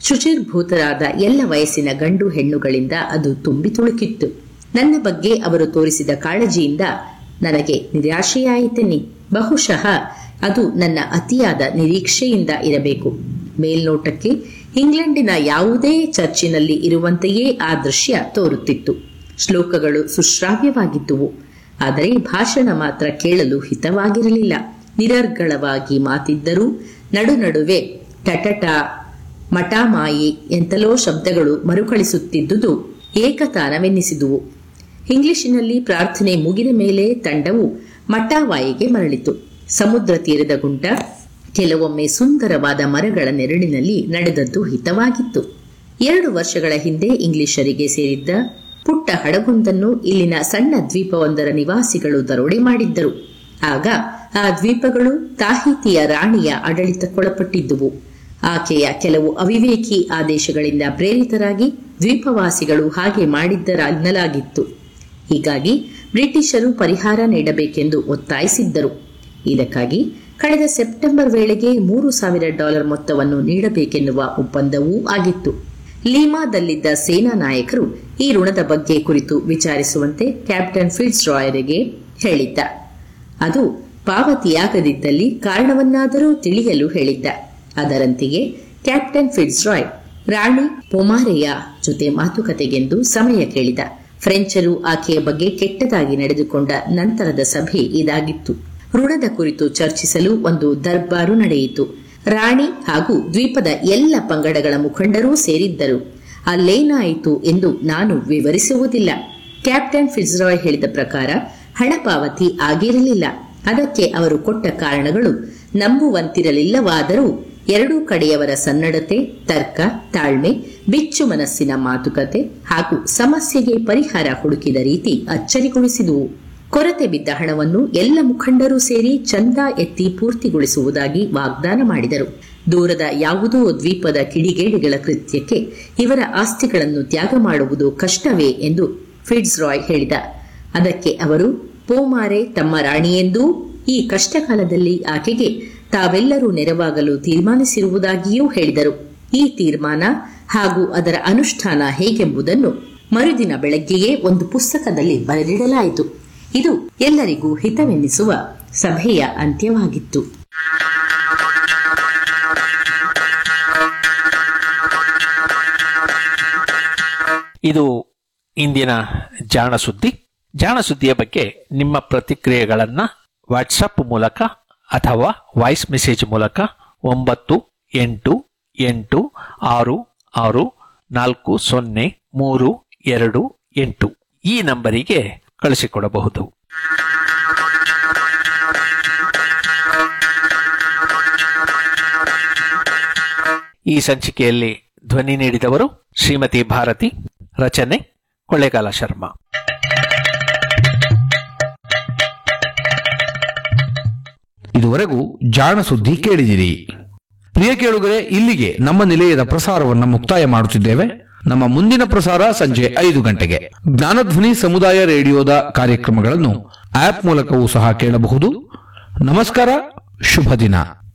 ಶುಚಿರ್ಭೂತರಾದ ಎಲ್ಲ ವಯಸ್ಸಿನ ಗಂಡು ಹೆಣ್ಣುಗಳಿಂದ ಅದು ತುಂಬಿ ತುಳುಕಿತ್ತು ನನ್ನ ಬಗ್ಗೆ ಅವರು ತೋರಿಸಿದ ಕಾಳಜಿಯಿಂದ ನನಗೆ ನಿರಾಶೆಯಾಯಿತೆನ್ನಿ ಬಹುಶಃ ಅದು ನನ್ನ ಅತಿಯಾದ ನಿರೀಕ್ಷೆಯಿಂದ ಇರಬೇಕು ಮೇಲ್ನೋಟಕ್ಕೆ ಇಂಗ್ಲೆಂಡಿನ ಯಾವುದೇ ಚರ್ಚಿನಲ್ಲಿ ಇರುವಂತೆಯೇ ಆ ದೃಶ್ಯ ತೋರುತ್ತಿತ್ತು ಶ್ಲೋಕಗಳು ಸುಶ್ರಾವ್ಯವಾಗಿದ್ದುವು ಆದರೆ ಭಾಷಣ ಮಾತ್ರ ಕೇಳಲು ಹಿತವಾಗಿರಲಿಲ್ಲ ನಿರರ್ಗಳವಾಗಿ ಮಾತಿದ್ದರೂ ನಡು ನಡುವೆ ಟಟಟ ಮಟಾಮಾಯಿ ಎಂತಲೋ ಶಬ್ದಗಳು ಮರುಕಳಿಸುತ್ತಿದ್ದುದು ಏಕತಾನವೆನ್ನಿಸಿದುವು ಇಂಗ್ಲಿಶಿನಲ್ಲಿ ಪ್ರಾರ್ಥನೆ ಮುಗಿದ ಮೇಲೆ ತಂಡವು ಮಟಾವಾಯಿಗೆ ಮರಳಿತು ಸಮುದ್ರ ತೀರದ ಗುಂಟ ಕೆಲವೊಮ್ಮೆ ಸುಂದರವಾದ ಮರಗಳ ನೆರಳಿನಲ್ಲಿ ನಡೆದದ್ದು ಹಿತವಾಗಿತ್ತು ಎರಡು ವರ್ಷಗಳ ಹಿಂದೆ ಇಂಗ್ಲಿಷರಿಗೆ ಸೇರಿದ್ದ ಪುಟ್ಟ ಹಡಗೊಂದನ್ನು ಇಲ್ಲಿನ ಸಣ್ಣ ದ್ವೀಪವೊಂದರ ನಿವಾಸಿಗಳು ದರೋಡೆ ಮಾಡಿದ್ದರು ಆಗ ಆ ದ್ವೀಪಗಳು ತಾಹಿತಿಯ ರಾಣಿಯ ಆಡಳಿತಕ್ಕೊಳಪಟ್ಟಿದ್ದುವು ಆಕೆಯ ಕೆಲವು ಅವಿವೇಕಿ ಆದೇಶಗಳಿಂದ ಪ್ರೇರಿತರಾಗಿ ದ್ವೀಪವಾಸಿಗಳು ಹಾಗೆ ಮಾಡಿದ್ದರೆನ್ನಲಾಗಿತ್ತು ಹೀಗಾಗಿ ಬ್ರಿಟಿಷರು ಪರಿಹಾರ ನೀಡಬೇಕೆಂದು ಒತ್ತಾಯಿಸಿದ್ದರು ಇದಕ್ಕಾಗಿ ಕಳೆದ ಸೆಪ್ಟೆಂಬರ್ ವೇಳೆಗೆ ಮೂರು ಸಾವಿರ ಡಾಲರ್ ಮೊತ್ತವನ್ನು ನೀಡಬೇಕೆನ್ನುವ ಒಪ್ಪಂದವೂ ಆಗಿತ್ತು ಲೀಮಾದಲ್ಲಿದ್ದ ಸೇನಾ ನಾಯಕರು ಈ ಋಣದ ಬಗ್ಗೆ ಕುರಿತು ವಿಚಾರಿಸುವಂತೆ ಕ್ಯಾಪ್ಟನ್ ಫಿಟ್ಸ್ ರಾಯರಿಗೆ ಹೇಳಿದ್ದ ಅದು ಪಾವತಿಯಾಗದಿದ್ದಲ್ಲಿ ಕಾರಣವನ್ನಾದರೂ ತಿಳಿಯಲು ಹೇಳಿದ್ದ ಅದರಂತೆಯೇ ಕ್ಯಾಪ್ಟನ್ ಫಿಟ್ಸ್ ರಾಯ್ ರಾಣಿ ಪೊಮಾರೆಯ ಜೊತೆ ಮಾತುಕತೆಗೆಂದು ಸಮಯ ಕೇಳಿದ ಫ್ರೆಂಚರು ಆಕೆಯ ಬಗ್ಗೆ ಕೆಟ್ಟದಾಗಿ ನಡೆದುಕೊಂಡ ನಂತರದ ಸಭೆ ಇದಾಗಿತ್ತು ಋಣದ ಕುರಿತು ಚರ್ಚಿಸಲು ಒಂದು ದರ್ಬಾರು ನಡೆಯಿತು ರಾಣಿ ಹಾಗೂ ದ್ವೀಪದ ಎಲ್ಲ ಪಂಗಡಗಳ ಮುಖಂಡರೂ ಸೇರಿದ್ದರು ಅಲ್ಲೇನಾಯಿತು ಎಂದು ನಾನು ವಿವರಿಸುವುದಿಲ್ಲ ಕ್ಯಾಪ್ಟನ್ ಫಿಟ್ಸ್ರಾಯ್ ಹೇಳಿದ ಪ್ರಕಾರ ಹಣ ಪಾವತಿ ಆಗಿರಲಿಲ್ಲ ಅದಕ್ಕೆ ಅವರು ಕೊಟ್ಟ ಕಾರಣಗಳು ನಂಬುವಂತಿರಲಿಲ್ಲವಾದರೂ ಎರಡೂ ಕಡೆಯವರ ಸನ್ನಡತೆ ತರ್ಕ ತಾಳ್ಮೆ ಬಿಚ್ಚು ಮನಸ್ಸಿನ ಮಾತುಕತೆ ಹಾಗೂ ಸಮಸ್ಯೆಗೆ ಪರಿಹಾರ ಹುಡುಕಿದ ರೀತಿ ಅಚ್ಚರಿಗೊಳಿಸಿದುವು ಕೊರತೆ ಬಿದ್ದ ಹಣವನ್ನು ಎಲ್ಲ ಮುಖಂಡರು ಸೇರಿ ಚಂದ ಎತ್ತಿ ಪೂರ್ತಿಗೊಳಿಸುವುದಾಗಿ ವಾಗ್ದಾನ ಮಾಡಿದರು ದೂರದ ಯಾವುದೋ ದ್ವೀಪದ ಕಿಡಿಗೇಡಿಗಳ ಕೃತ್ಯಕ್ಕೆ ಇವರ ಆಸ್ತಿಗಳನ್ನು ತ್ಯಾಗ ಮಾಡುವುದು ಕಷ್ಟವೇ ಎಂದು ಫಿಡ್ಸ್ ರಾಯ್ ಹೇಳಿದ ಅದಕ್ಕೆ ಅವರು ಪೋಮಾರೆ ತಮ್ಮ ರಾಣಿಯೆಂದೂ ಈ ಕಷ್ಟಕಾಲದಲ್ಲಿ ಆಕೆಗೆ ತಾವೆಲ್ಲರೂ ನೆರವಾಗಲು ತೀರ್ಮಾನಿಸಿರುವುದಾಗಿಯೂ ಹೇಳಿದರು ಈ ತೀರ್ಮಾನ ಹಾಗೂ ಅದರ ಅನುಷ್ಠಾನ ಹೇಗೆಂಬುದನ್ನು ಮರುದಿನ ಬೆಳಗ್ಗೆಯೇ ಒಂದು ಪುಸ್ತಕದಲ್ಲಿ ಬರೆದಿಡಲಾಯಿತು ಇದು ಎಲ್ಲರಿಗೂ ಹಿತವೆನ್ನಿಸುವ ಸಭೆಯ ಅಂತ್ಯವಾಗಿತ್ತು ಇದು ಇಂದಿನ ಜಾಣ ಸುದ್ದಿ ಜಾಣ ಸುದ್ದಿಯ ಬಗ್ಗೆ ನಿಮ್ಮ ಪ್ರತಿಕ್ರಿಯೆಗಳನ್ನ ವಾಟ್ಸಪ್ ಮೂಲಕ ಅಥವಾ ವಾಯ್ಸ್ ಮೆಸೇಜ್ ಮೂಲಕ ಒಂಬತ್ತು ಎಂಟು ಎಂಟು ಆರು ಆರು ನಾಲ್ಕು ಸೊನ್ನೆ ಮೂರು ಎರಡು ಎಂಟು ಈ ನಂಬರಿಗೆ ಕಳಿಸಿಕೊಡಬಹುದು ಈ ಸಂಚಿಕೆಯಲ್ಲಿ ಧ್ವನಿ ನೀಡಿದವರು ಶ್ರೀಮತಿ ಭಾರತಿ ರಚನೆ ಕೊಳ್ಳೇಗಾಲ ಶರ್ಮಾ ಇದುವರೆಗೂ ಜಾಣ ಸುದ್ದಿ ಕೇಳಿದಿರಿ ಪ್ರಿಯ ಕೇಳುಗರೆ ಇಲ್ಲಿಗೆ ನಮ್ಮ ನಿಲಯದ ಪ್ರಸಾರವನ್ನು ಮುಕ್ತಾಯ ಮಾಡುತ್ತಿದ್ದೇವೆ ನಮ್ಮ ಮುಂದಿನ ಪ್ರಸಾರ ಸಂಜೆ ಐದು ಗಂಟೆಗೆ ಜ್ಞಾನಧ್ವನಿ ಸಮುದಾಯ ರೇಡಿಯೋದ ಕಾರ್ಯಕ್ರಮಗಳನ್ನು ಆಪ್ ಮೂಲಕವೂ ಸಹ ಕೇಳಬಹುದು ನಮಸ್ಕಾರ ಶುಭ ದಿನ